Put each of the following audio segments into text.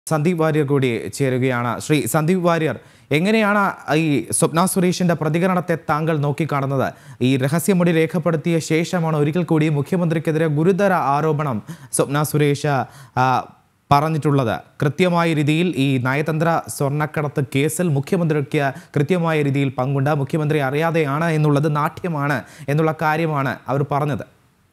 സന്ദീപ് വാര്യർ കൂടി ചേരുകയാണ് ശ്രീ സന്ദീപ് വാര്യർ എങ്ങനെയാണ് ഈ സ്വപ്ന സുരേഷിന്റെ പ്രതികരണത്തെ താങ്കൾ നോക്കിക്കാണുന്നത് ഈ രഹസ്യമൊഴി രേഖപ്പെടുത്തിയ ശേഷമാണ് ഒരിക്കൽ കൂടി മുഖ്യമന്ത്രിക്കെതിരെ ഗുരുതര ആരോപണം സ്വപ്ന സുരേഷ് ആ, പറഞ്ഞിട്ടുള്ളത് കൃത്യമായ രീതിയിൽ ഈ നയതന്ത്ര സ്വർണ്ണക്കടത്ത് കേസിൽ മുഖ്യമന്ത്രിക്ക് കൃത്യമായ രീതിയിൽ പങ്കുണ്ട് മുഖ്യമന്ത്രി അറിയാതെയാണ് എന്നുള്ളത് നാട്യമാണ് എന്നുള്ള കാര്യമാണ് അവർ പറഞ്ഞത്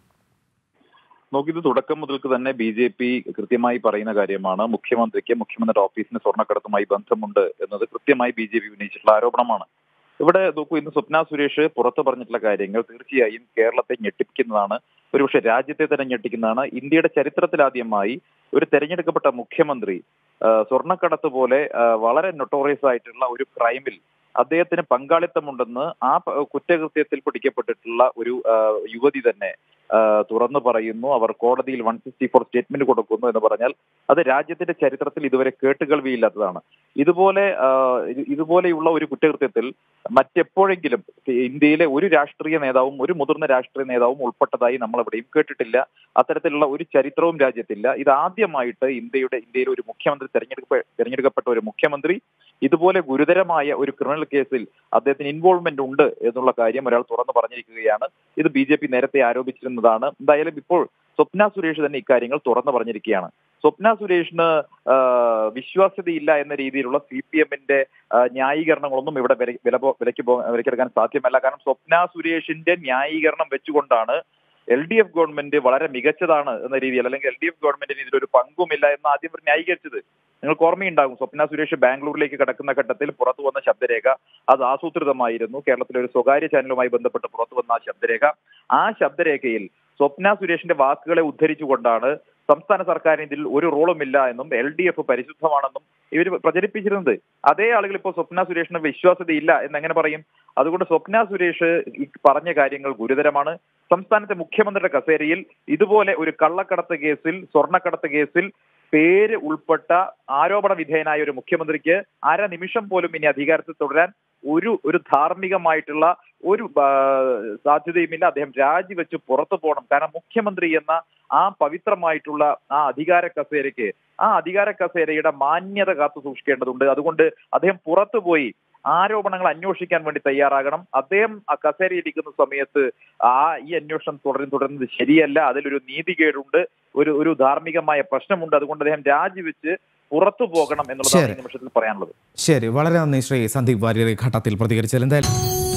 നോക്കിയത് തുടക്കം മുതൽക്ക് തന്നെ ബി ജെ പി കൃത്യമായി പറയുന്ന കാര്യമാണ് മുഖ്യമന്ത്രിക്ക് മുഖ്യമന്ത്രിയുടെ ഓഫീസിന് സ്വർണ്ണക്കടത്തുമായി ബന്ധമുണ്ട് എന്നത് കൃത്യമായി ബി ജെ പി ഉന്നയിച്ചിട്ടുള്ള ആരോപണമാണ് ഇവിടെ നോക്കൂ ഇന്ന് സ്വപ്ന സുരേഷ് പുറത്തു പറഞ്ഞിട്ടുള്ള കാര്യങ്ങൾ തീർച്ചയായും കേരളത്തെ ഞെട്ടിപ്പിക്കുന്നതാണ് ഒരുപക്ഷെ രാജ്യത്തെ തന്നെ ഞെട്ടിക്കുന്നതാണ് ഇന്ത്യയുടെ ചരിത്രത്തിലാദ്യമായി ഒരു തെരഞ്ഞെടുക്കപ്പെട്ട മുഖ്യമന്ത്രി ആ, സ്വർണ്ണക്കടത്ത് പോലെ ആ, വളരെ നൊട്ടോറിയസ് ആയിട്ടുള്ള ഒരു ക്രൈമിൽ അദ്ദേഹത്തിന് പങ്കാളിത്തമുണ്ടെന്ന് ആ പ- കുറ്റകൃത്യത്തിൽ പിടിക്കപ്പെട്ടിട്ടുള്ള ഒരു ആ, യുവതി തന്നെ ആ, തുറന്നു പറയുന്നു അവർ കോടതിയിൽ വൺ സിക്സ്റ്റി ഫോർ സ്റ്റേറ്റ്മെന്റ് കൊടുക്കുന്നു എന്ന് പറഞ്ഞാൽ അത് രാജ്യത്തിന്റെ ചരിത്രത്തിൽ ഇതുവരെ കേട്ടുകേൾവിയില്ലാത്തതാണ് ഇതുപോലെ ആ, ഇത് ഇതുപോലെയുള്ള ഒരു കുറ്റകൃത്യത്തിൽ മറ്റെപ്പോഴെങ്കിലും ഇന്ത്യയിലെ ഒരു രാഷ്ട്രീയ നേതാവും ഒരു മുതിർന്ന രാഷ്ട്രീയ നേതാവും ഉൾപ്പെട്ടതായി നമ്മൾ എവിടെയും കേട്ടിട്ടില്ല അത്തരത്തിലുള്ള ഒരു ചരിത്രവും രാജ്യത്തില്ല ഇത് ആദ്യമായിട്ട് ഇന്ത്യയുടെ ഇന്ത്യയിലെ ഒരു മുഖ്യമന്ത്രി തെരഞ്ഞെടുക്ക തെരഞ്ഞെടുക്കപ്പെട്ട ഒരു മുഖ്യമന്ത്രി ഇതുപോലെ ഗുരുതരമായ ഒരു ക്രിമിനൽ കേസിൽ അദ്ദേഹത്തിന് ഇൻവോൾവ്മെന്റ് ഉണ്ട് എന്നുള്ള കാര്യം ഒരാൾ തുറന്നു പറഞ്ഞിരിക്കുകയാണ് ഇത് ബി ജെ പി നേരത്തെ ആരോപിച്ചിരുന്നതാണ് എന്തായാലും ഇപ്പോൾ സ്വപ്ന സുരേഷ് തന്നെ ഇക്കാര്യങ്ങൾ തുറന്നു പറഞ്ഞിരിക്കുകയാണ് സ്വപ്ന സുരേഷിന് ആ, വിശ്വാസ്യതയില്ല എന്ന രീതിയിലുള്ള സി പി എമ്മിന്റെ ന്യായീകരണങ്ങളൊന്നും ഇവിടെ വില- വില പോ- വിലക്ക് പോ വിലക്കെടുക്കാൻ സാധ്യമല്ല കാരണം സ്വപ്ന സുരേഷിന്റെ ന്യായീകരണം വെച്ചുകൊണ്ടാണ് എൽ ഡി എഫ് ഗവൺമെന്റ് വളരെ മികച്ചതാണ് എന്ന രീതിയിൽ അല്ലെങ്കിൽ എൽ ഡി എഫ് ഗവൺമെന്റിന് ഇതിലൊരു പങ്കുമില്ല എന്ന് ആദ്യം ഇവർ ന്യായീകരിച്ചത് നിങ്ങൾക്ക് ഓർമ്മയുണ്ടാകും സ്വപ്ന സുരേഷ് ബാംഗ്ലൂരിലേക്ക് കടക്കുന്ന ഘട്ടത്തിൽ പുറത്തു വന്ന ശബ്ദരേഖ അത് ആസൂത്രിതമായിരുന്നു കേരളത്തിലെ ഒരു സ്വകാര്യ ചാനലുമായി ബന്ധപ്പെട്ട് പുറത്തു വന്ന ആ ശബ്ദരേഖ ആ ശബ്ദരേഖയിൽ സ്വപ്ന സുരേഷിന്റെ വാക്കുകളെ ഉദ്ധരിച്ചുകൊണ്ടാണ് സംസ്ഥാന സർക്കാരിന് ഇതിൽ ഒരു റോളുമില്ല എന്നും എൽ ഡി എഫ് പരിശുദ്ധമാണെന്നും ഇവർ പ്രചരിപ്പിച്ചിരുന്നത് അതേ ആളുകൾ ഇപ്പോൾ സ്വപ്ന സുരേഷിന് വിശ്വാസ്യതയില്ല എന്നെങ്ങനെ പറയും അതുകൊണ്ട് സ്വപ്ന സുരേഷ് ഈ പറഞ്ഞ കാര്യങ്ങൾ ഗുരുതരമാണ് സംസ്ഥാനത്തെ മുഖ്യമന്ത്രിയുടെ കസേരയിൽ ഇതുപോലെ ഒരു കള്ളക്കടത്ത് കേസിൽ സ്വർണ്ണക്കടത്ത് കേസിൽ പേര് ഉൾപ്പെട്ട ആരോപണ വിധേയനായ ഒരു മുഖ്യമന്ത്രിക്ക് അര നിമിഷം പോലും ഇനി അധികാരത്തിൽ തുടരാൻ ഒരു ഒരു ധാർമ്മികമായിട്ടുള്ള ഒരു ആ, സാധ്യതയുമില്ല അദ്ദേഹം രാജിവെച്ച് പുറത്തു പോകണം കാരണം മുഖ്യമന്ത്രി എന്ന ആ പവിത്രമായിട്ടുള്ള ആ അധികാര കസേരയ്ക്ക് ആ അധികാര കസേരയുടെ മാന്യത കാത്തു സൂക്ഷിക്കേണ്ടതുണ്ട് അതുകൊണ്ട് അദ്ദേഹം പുറത്തു പോയി ആരോപണങ്ങൾ അന്വേഷിക്കാൻ വേണ്ടി തയ്യാറാകണം അദ്ദേഹം ആ കസേരയിരിക്കുന്ന സമയത്ത് ആ ഈ അന്വേഷണം തുടർന്ന് തുടരുന്നത് ശരിയല്ല അതിലൊരു നീതികേടുണ്ട് ഒരു ഒരു ധാർമ്മികമായ പ്രശ്നമുണ്ട് അതുകൊണ്ട് അദ്ദേഹം രാജിവെച്ച് പുറത്തു പോകണം എന്നുള്ളതാണ് ശരി. ഈ നിമിഷത്തിൽ പറയാനുള്ളത് ശരി വളരെ നന്ദി ശ്രീ സന്ദീപ് വാര്യർ ഈ ഘട്ടത്തിൽ പ്രതികരിച്ചതിൽ എന്തായാലും